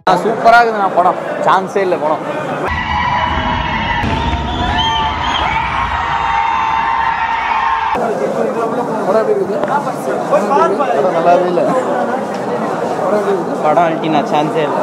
சூப்பராக இருக்குது நான் படம் சான்ஸே இல்லை படம் நல்லாவே இல்லை படம் அல்ட்டினா சான்ஸே இல்லை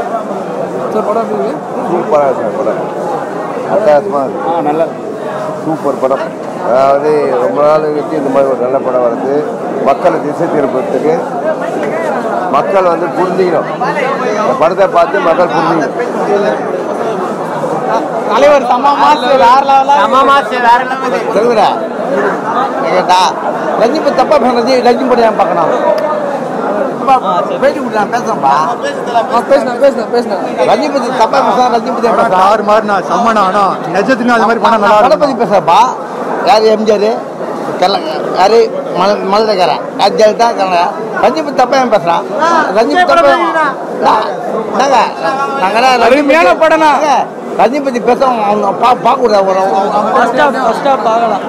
சூப்பராக சார் படம் அட்டகாசமாக இருக்கு ஆ நல்லா சூப்பர் படம் அதாவது ரொம்ப நாள் கழிச்சு இந்த மாதிரி ஒரு நல்ல படம் வருது மக்களை திசை திருப்பத்துக்கு மக்கள் வந்து புரிஞ்சுக்கணும் இந்த படத்தை பார்த்து மக்கள் புரிஞ்சுக்கணும் தலைவர் செம்ம மாசு வேற லெவலா செம்ம மாசு வேற லெவல் சொல்லுடா கேட்டா ரஜினி பத்தி தப்பா பேசுறது ரஜினி படம் ஏன் பார்க்கணும் பேட்டி விட்டு நான் பேசுறேன்ப்பா பேசுனேன் பேசுனேன் பேசுனேன் ரஜினி பத்தி தப்பா பேசுறேன் ரஜினி பத்தி ஏன் பேசுறேன் ஆறு மாறினா செம்மனா ஆனா நிஜத்துலையும் அது மாதிரி படம் நல்லா படம் இருக்கும் பத்தி பேசுறப்பா யார் எம்ஜிஆர் கல்ல யாரு மல மலதக்காரன் யார் ஜெயலலிதா கல்ல ரஜினி பத்தி தப்பா ஏன் பேசுறான் ரஜினி தப்பா நாங்க நாங்க அருமையான படம்னா. ரஜினி பத்தி பேச அவங்க பா பார்க்க கூடாது ஒரு ஃபர்ஸ்ட் ஹாஃப் ஃபர்ஸ்ட் ஹாஃப் பார்க்கலாம்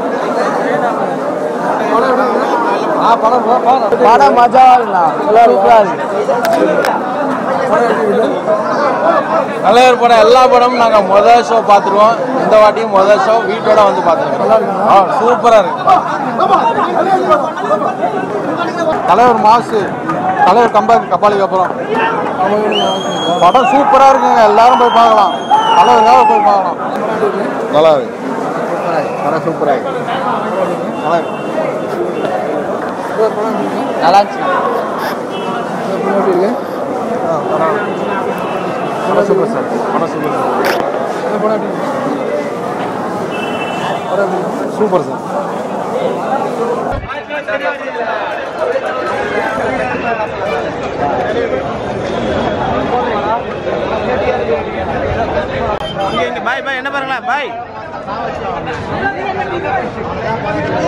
ஆ படம் படம் படம் மஜா சூப்பரா தலைவர் படம் எல்லா படமும் நாங்கள் முதல் ஷோ பார்த்துருவோம் இந்த வாட்டியும் முதல் ஷோ வீட்டோட வந்து பார்த்துருக்கோம் சூப்பராக இருக்கு தலைவர் மாசு தலைவர் கம்பேக் கபாலிக்கு அப்புறம் படம் சூப்பராக இருக்குங்க எல்லாரும் போய் பார்க்கலாம் தலைவருக்காக போய் பார்க்கலாம் நல்லா இருக்கு படம் சூப்பராக இருக்கு நல்லா இருக்கு நல்லா இருந்துச்சு படம் சூப்பர் சார் படம் super sir super sir bye bye என்ன பாருங்களா பாய்